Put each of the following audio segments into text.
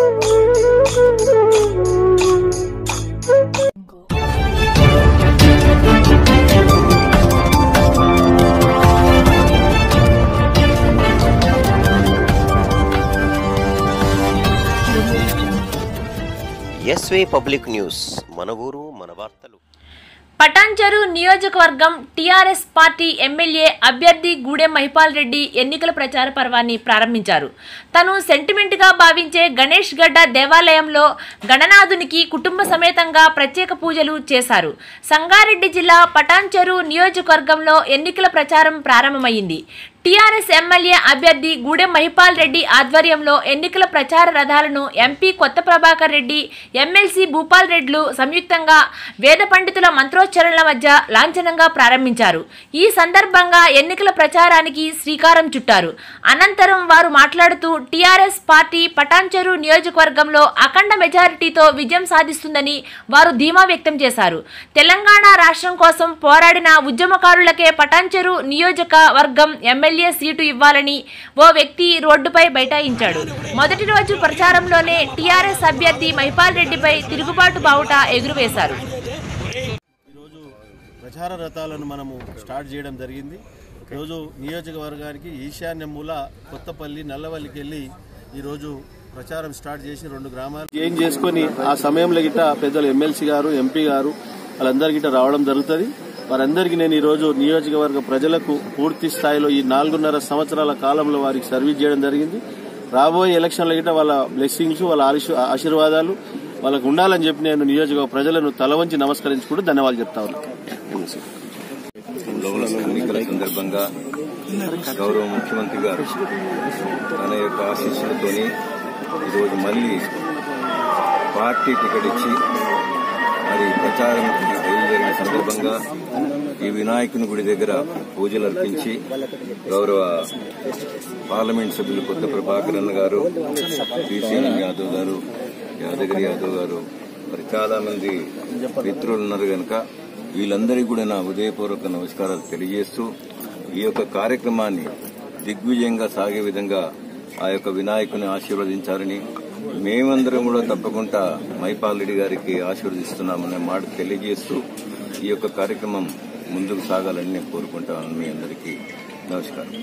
ఎస్వే public news మన ఊరు మన వార్తలు పటాన్చెరు నియోజకవర్గం టీఆర్ఎస్ పార్టీ ఎమ్మెల్యే అభ్యర్థి గూడెం మహిపాల్ రెడ్డి ఎన్నికల ప్రచార పర్వాన్ని ప్రారంభించారు తను సెంటిమెంట్గా భావించే గణేష్ గడ్డ దేవాలయంలో గణనాథునికి కుటుంబ సమేతంగా ప్రత్యేక పూజలు చేశారు సంగారెడ్డి జిల్లా పటాన్చెరు నియోజకవర్గంలో ఎన్నికల ప్రచారం ప్రారంభమైంది టీఆర్ఎస్ ఎమ్మెల్యే అభ్యర్థి గూడెం మహిపాల్ రెడ్డి ఆధ్వర్యంలో ఎన్నికల ప్రచార రథాలను ఎంపీ కొత్త ప్రభాకర్ రెడ్డి ఎమ్మెల్సీ భూపాల్ రెడ్లు సంయుక్తంగా వేద పండితుల మంత్రోచ్చరణల మధ్య లాంఛనంగా ప్రారంభించారు ఈ సందర్భంగా ఎన్నికల ప్రచారానికి శ్రీకారం చుట్టారు అనంతరం వారు మాట్లాడుతూ టీఆర్ఎస్ పార్టీ పటాన్చెరు నియోజకవర్గంలో అఖండ మెజారిటీతో విజయం సాధిస్తుందని వారు ధీమా వ్యక్తం చేశారు తెలంగాణ రాష్ట్రం కోసం పోరాడిన ఉద్యమకారులకే పటాన్చెరు నియోజకవర్గం ఎమ్మెల్యే సీటు ఇవ్వాలని ఓ వ్యక్తి రోడ్డుపై బైఠాయించాడు మొదటి రోజు ప్రచారంలోనే టీఆర్ఎస్ అభ్యర్థి మహిపాల్ రెడ్డిపై తిరుగుబాటు బావుట ఎగురువేశారు ఈరోజు ప్రచార రథాలను మనము స్టార్ట్ చేయడం జరిగింది ఈరోజు నియోజకవర్గానికి ఈశాన్య మూల కొత్తపల్లి నల్లవల్లికి వెళ్ళి ఈరోజు ప్రచారం స్టార్ట్ చేసి రెండు గ్రామాలు ఏం చేసుకొని ఆ సమయంలో గిట్ట పెద్దలు ఎమ్మెల్సీ గారు ఎంపీ గారు వాళ్ళందరి గిట్ట రావడం జరుగుతుంది వారందరికీ నేను ఈరోజు నియోజకవర్గ ప్రజలకు పూర్తి స్థాయిలో ఈ నాలుగున్నర సంవత్సరాల కాలంలో వారికి సర్వీస్ చేయడం జరిగింది రాబోయే ఎలక్షన్ల గిట్ట వాళ్ళ బ్లెస్సింగ్స్ వాళ్ళ ఆశీ- ఆశీర్వాదాలు వాళ్ళకు ఉండాలని చెప్పి నేను నియోజకవర్గ ప్రజలను తల వంచి నమస్కరించుకుంటూ ధన్యవాదాలు చెప్తా ఉన్నాను లోక్సభ ఎన్నికల సందర్భంగా గౌరవ ముఖ్యమంత్రి గారు తన యొక్క ఆశీస్సులతోని ఈరోజు మళ్ళీ పార్టీ టికెట్ ఇచ్చి మరి ప్రచారంకి బయలుదేరిన సందర్భంగా ఈ వినాయకుని గుడి దగ్గర పూజలు అర్పించి గౌరవ పార్లమెంట్ సభ్యులు కొత్త ప్రభాకర్ అన్న గారు బీసీఎన్ యాదవ్ గారు యాదగిరి యాదవ్ గారు మరి చాలా మంది మిత్రులు ఉన్నారు కనుక వీళ్ళందరికీ కూడా నా ఉదయపూర్వక నమస్కారాలు తెలియజేస్తూ ఈ యొక్క కార్యక్రమాన్ని దిగ్విజయంగా సాగే విధంగా ఆ యొక్క వినాయకుని ఆశీర్వదించాలని మేమందరం కూడా తప్పకుండా మైపాల్ రెడ్డి గారికి ఆశీర్వదిస్తున్నామనే మాట తెలియజేస్తూ ఈ యొక్క కార్యక్రమం ముందుకు సాగాలని నేను కోరుకుంటాను మీ అందరికీ నమస్కారం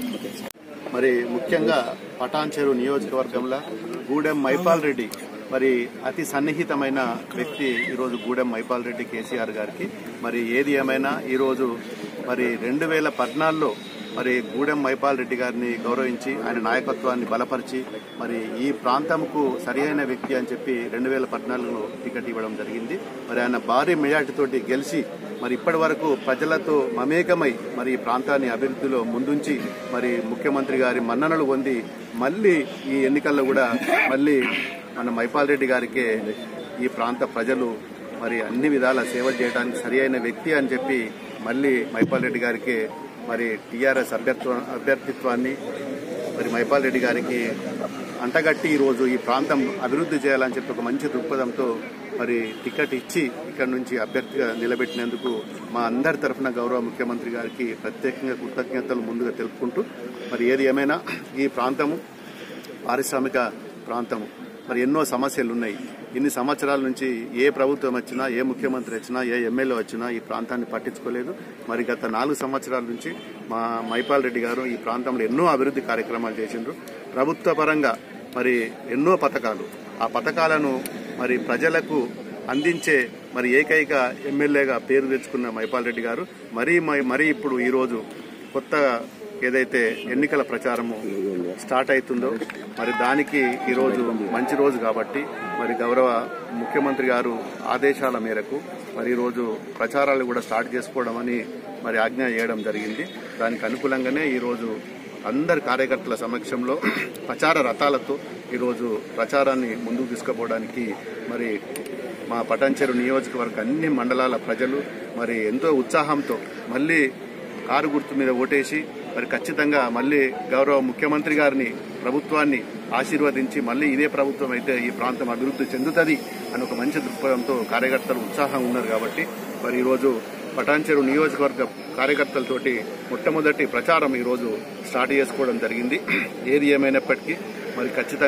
మరి ముఖ్యంగా పటాన్చెరు నియోజకవర్గంలో గూడెం మైపాల్ రెడ్డి మరి అతి సన్నిహితమైన వ్యక్తి ఈరోజు గూడెం మైపాల్ రెడ్డి కేసీఆర్ గారికి మరి ఏది ఏమైనా ఈరోజు మరి రెండు వేల పద్నాలుగులో మరి గూడెం మైపాల్ రెడ్డి గారిని గౌరవించి ఆయన నాయకత్వాన్ని బలపరిచి మరి ఈ ప్రాంతంకు సరియైన వ్యక్తి అని చెప్పి రెండు వేల పద్నాలుగులో టికెట్ ఇవ్వడం జరిగింది మరి ఆయన భారీ మెజార్టీతోటి గెలిచి మరి ఇప్పటి వరకు ప్రజలతో మమేకమై మరి ఈ ప్రాంతాన్ని అభివృద్ధిలో ముందుంచి మరి ముఖ్యమంత్రి గారి మన్ననలు పొంది మళ్ళీ ఈ ఎన్నికల్లో కూడా మళ్ళీ మన మైపాల్ రెడ్డి గారికే ఈ ప్రాంత ప్రజలు మరి అన్ని విధాల సేవ చేయడానికి సరి అయిన వ్యక్తి అని చెప్పి మళ్ళీ మైపాల్ రెడ్డి గారికి మరి టీఆర్ఎస్ అభ్యర్థి అభ్యర్థిత్వాన్ని మరి మైపాల్ రెడ్డి గారికి అంటగట్టి ఈరోజు ఈ ప్రాంతం అభివృద్ధి చేయాలని చెప్పి ఒక మంచి దృక్పథంతో మరి టికెట్ ఇచ్చి ఇక్కడ నుంచి అభ్యర్థిగా నిలబెట్టినందుకు మా అందరి తరఫున గౌరవ ముఖ్యమంత్రి గారికి ప్రత్యేకంగా కృతజ్ఞతలు ముందుగా తెలుపుకుంటూ మరి ఏది ఏమైనా ఈ ప్రాంతము పారిశ్రామిక ప్రాంతము మరి ఎన్నో సమస్యలు ఉన్నాయి ఇన్ని సంవత్సరాల నుంచి ఏ ప్రభుత్వం వచ్చినా ఏ ముఖ్యమంత్రి వచ్చినా ఏ ఎమ్మెల్యే వచ్చినా ఈ ప్రాంతాన్ని పట్టించుకోలేదు మరి గత నాలుగు సంవత్సరాల నుంచి మా మైపాల్ రెడ్డి గారు ఈ ప్రాంతంలో ఎన్నో అభివృద్ధి కార్యక్రమాలు చేసిండ్రు ప్రభుత్వ పరంగా మరి ఎన్నో పథకాలు ఆ పథకాలను మరి ప్రజలకు అందించే మరి ఏకైక ఎమ్మెల్యేగా పేరు తెచ్చుకున్న మైపాల్ రెడ్డి గారు మరీ మరీ ఇప్పుడు ఈరోజు కొత్త ఏదైతే ఎన్నికల ప్రచారము స్టార్ట్ అవుతుందో మరి దానికి ఈరోజు మంచి రోజు కాబట్టి మరి గౌరవ ముఖ్యమంత్రి గారు ఆదేశాల మేరకు మరి ఈరోజు ప్రచారాలు కూడా స్టార్ట్ చేసుకోవడం అని మరి ఆజ్ఞ చేయడం జరిగింది దానికి అనుకూలంగానే ఈరోజు అందరి కార్యకర్తల సమక్షంలో ప్రచార రథాలతో ఈరోజు ప్రచారాన్ని ముందుకు తీసుకుపోవడానికి మరి మా పటాన్చెరు నియోజకవర్గ అన్ని మండలాల ప్రజలు మరి ఎంతో ఉత్సాహంతో మళ్ళీ కారు గుర్తు మీద ఓటేసి మరి ఖచ్చితంగా మళ్ళీ గౌరవ ముఖ్యమంత్రి గారిని ప్రభుత్వాన్ని ఆశీర్వదించి మళ్ళీ ఇదే ప్రభుత్వం అయితే ఈ ప్రాంతం అభివృద్ధి చెందుతుంది అని ఒక మంచి దృక్పథంతో కార్యకర్తలు ఉత్సాహంగా ఉన్నారు కాబట్టి మరి ఈరోజు పటాన్చెరు నియోజకవర్గ కార్యకర్తలతోటి మొట్టమొదటి ప్రచారం ఈరోజు స్టార్ట్ చేసుకోవడం జరిగింది ఏది ఏమైనప్పటికీ మరి ఖచ్చితంగా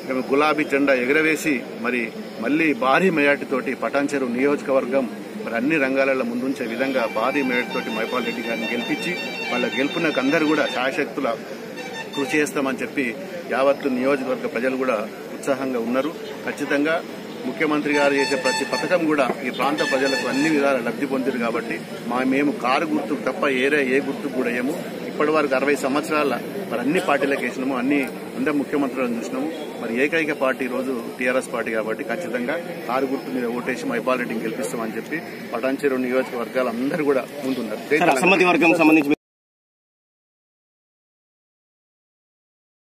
మేము గులాబీ జెండా ఎగరవేసి మరి మళ్ళీ భారీ మెజార్టీతోటి పటాన్చెరు నియోజకవర్గం మరి అన్ని రంగాలలో ముందుంచే విధంగా భారీ మెజార్టీతోటి మైపాల్ రెడ్డి గారిని గెలిపించి వాళ్ళ గెలుపునకు అందరూ కూడా శాయశక్తుల కృషి చేస్తామని చెప్పి యావత్తు నియోజకవర్గ ప్రజలు కూడా ఉత్సాహంగా ఉన్నారు ఖచ్చితంగా ముఖ్యమంత్రి గారు చేసే ప్రతి పథకం కూడా ఈ ప్రాంత ప్రజలకు అన్ని విధాల లబ్ధి పొందిరు కాబట్టి మా మేము కారు గుర్తుకు తప్ప ఏరే ఏ గుర్తుకు కూడా ఏము ఇప్పటి వరకు అరవై సంవత్సరాల మరి అన్ని పార్టీలకు వేసినాము అన్ని అందరు ముఖ్యమంత్రులను చూసినాము మరి ఏకైక పార్టీ ఈ రోజు టీఆర్ఎస్ పార్టీ కాబట్టి ఖచ్చితంగా కారు గుర్తు మీద ఓటేసి మైపాల్ రెడ్డిని గెలిపిస్తామని చెప్పి పటాన్చెరు నియోజకవర్గాలు అందరూ కూడా ముందున్నారు జై సార్ తెలంగాణ. అసమ్మతి వర్గం సంబంధించి